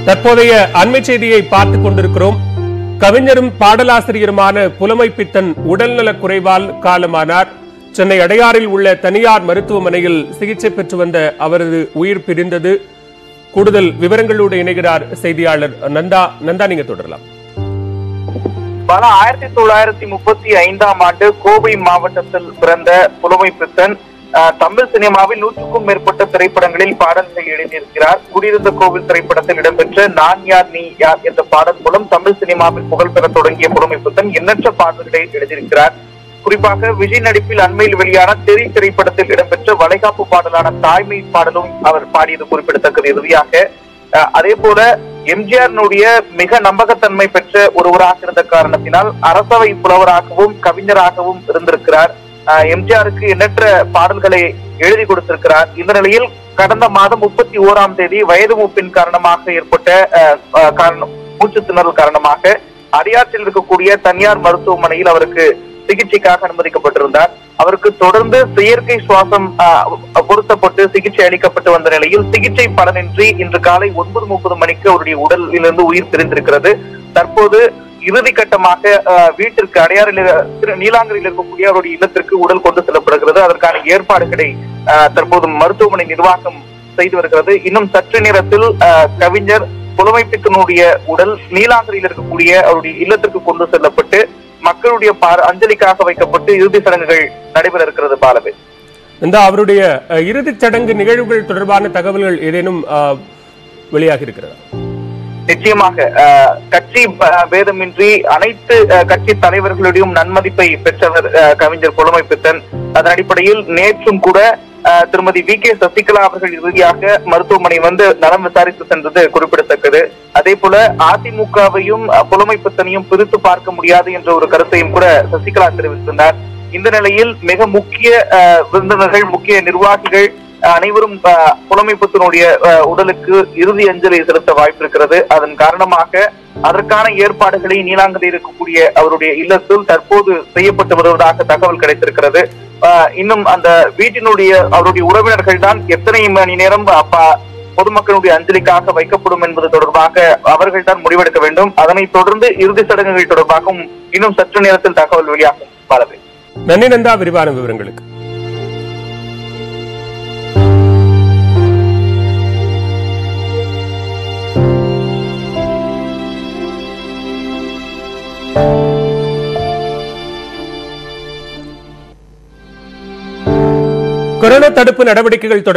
தற்போதைய அண்மை செய்தியை பார்த்துக் கொண்டிருக்கிறோம் கவிஞரும் பாடலாசிரியருமான புலமை பித்தன் உடல்நலக் குறைவால் காலமானார் சென்னை அடையாறில் உள்ள தனியார் மருத்துவமனையில் சிகிச்சை பெற்று வந்த அவரது உயிர் பிரிந்தது கூடுதல் விவரங்களோடு இணைகிறார் செய்தியாளர் நந்தா நந்தா நீங்க தொடரலாம் பல ஆயிரத்தி தொள்ளாயிரத்தி முப்பத்தி ஐந்தாம் ஆண்டு கோவை மாவட்டத்தில் பிறந்த புலமை பித்தன் அஹ், தமிழ் சினிமாவில் நூற்றுக்கும் மேற்பட்ட திரைப்படங்களில் பாடல்கள் எழுதியிருக்கிறார் குடியிருந்த கோவில் திரைப்படத்தில் இடம்பெற்ற நான் யார் நீ யார் என்ற பாடல் மூலம் தமிழ் சினிமாவில் புகழ் பெறத் தொடங்கிய புலமை பித்தன் எண்ணற்ற பாடல்களை எழுதியிருக்கிறார் குறிப்பாக விஜய் நடிப்பில் அண்மையில் வெளியான தெரி திரைப்படத்தில் இடம்பெற்ற வளைகாப்பு பாடலான தாய்மை பாடலும் அவர் பாடியது குறிப்பிடத்தக்கது இறுதியாக அஹ், அதே போல எம்ஜிஆரினுடைய மிக நம்பகத்தன்மை பெற்ற ஒருவராக இருந்த காரணத்தினால் அரசவை புலவராகவும் கவிஞராகவும் இருந்திருக்கிறார் அஹ், எம்ஜிஆருக்கு எண்ணற்ற பாடல்களை எழுதி கொடுத்திருக்கிறார் இந்த நிலையில் கடந்த மாதம் முப்பத்தி ஓராம் தேதி வயது மூப்பின் காரணமாக ஏற்பட்ட அஹ், அஹ், காரணம் மூச்சு திணறல் காரணமாக அடியாற்றில் இருக்கக்கூடிய தனியார் மருத்துவமனையில் அவருக்கு சிகிச்சைக்காக அனுமதிக்கப்பட்டிருந்தார் அவருக்கு தொடர்ந்து செயற்கை சுவாசம் ஆஹ், பொருத்தப்பட்டு சிகிச்சை அளிக்கப்பட்டு வந்த நிலையில் சிகிச்சை பலனின்றி இன்று காலை ஒன்பது முப்பது மணிக்கு அவருடைய உடலிலிருந்து உயிர் பிரிந்திருக்கிறது தற்போது இறுதி கட்டமாக ஆஹ், வீட்டிற்கு அடையாறில் இரு- திரு நீலாங்கரியில் இருக்கக்கூடிய அவருடைய இல்லத்திற்கு உடல் கொண்டு செல்லப்படுகிறது அதற்கான ஏற்பாடுகளை ஆஹ், தற்போது மருத்துவமனை நிர்வாகம் செய்து வருகிறது இன்னும் சற்று நேரத்தில் ஆஹ், கவிஞர் புலமைப்பித்தனுடைய உடல் நீலாங்கரியில் இருக்கக்கூடிய அவருடைய இல்லத்திற்கு கொண்டு செல்லப்பட்டு மக்களுடைய பார அஞ்சலிக்காக வைக்கப்பட்டு இறுதி சடங்குகள் நடைபெற இருக்கிறது பாலவே நந்தா அவருடைய அஹ், இறுதிச் சடங்கு நிகழ்வுகள் தொடர்பான தகவல்கள் ஏதேனும் அஹ், வெளியாகி இருக்கிறதா நிச்சயமாக அஹ், கட்சி அஹ், பேதமின்றி அனைத்து அஹ், கட்சி தலைவர்களுடையும் நன்மதிப்பை பெற்றவர் அஹ், கவிஞர் புலமை பித்தன் அதன் அடிப்படையில் நேற்றும் கூட அஹ், திருமதி வி கே சசிகலா அவர்கள் இறுதியாக மருத்துவமனை வந்து நலம் விசாரித்து சென்றது குறிப்பிடத்தக்கது அதே போல அதிமுகவையும் அஹ், புலமை பித்தனையும் பிரித்து பார்க்க முடியாது என்ற ஒரு கருத்தையும் கூட சசிகலா தெரிவித்திருந்தார் இந்த நிலையில் மிக முக்கிய அஹ், விருந்தினர்கள் முக்கிய நிர்வாகிகள் அஹ், அனைவரும் அஹ், புலமை புத்தனுடைய அஹ், உடலுக்கு இறுதி அஞ்சலி செலுத்த வாய்ப்பு இருக்கிறது அதன் காரணமாக அதற்கான ஏற்பாடுகளை நீலாங்கரியில் இருக்கக்கூடிய அவருடைய இல்லத்தில் தற்போது செய்யப்பட்டு வருவதாக தகவல் கிடைத்திருக்கிறது அஹ், இன்னும் அந்த வீட்டினுடைய அவருடைய உறவினர்கள் தான் எத்தனை மணி நேரம் அப்ப பொதுமக்களுடைய அஞ்சலிக்காக வைக்கப்படும் என்பது தொடர்பாக அவர்கள் தான் முடிவெடுக்க வேண்டும் அதனைத் தொடர்ந்து இறுதி சடங்குகள் தொடர்பாகவும் இன்னும் சற்று நேரத்தில் தகவல் வெளியாகும் பாலவே நன்றி நந்தா விரிவான விவரங்களுக்கு கொரோனா தடுப்பு நடவடிக்கைகள் தொடர்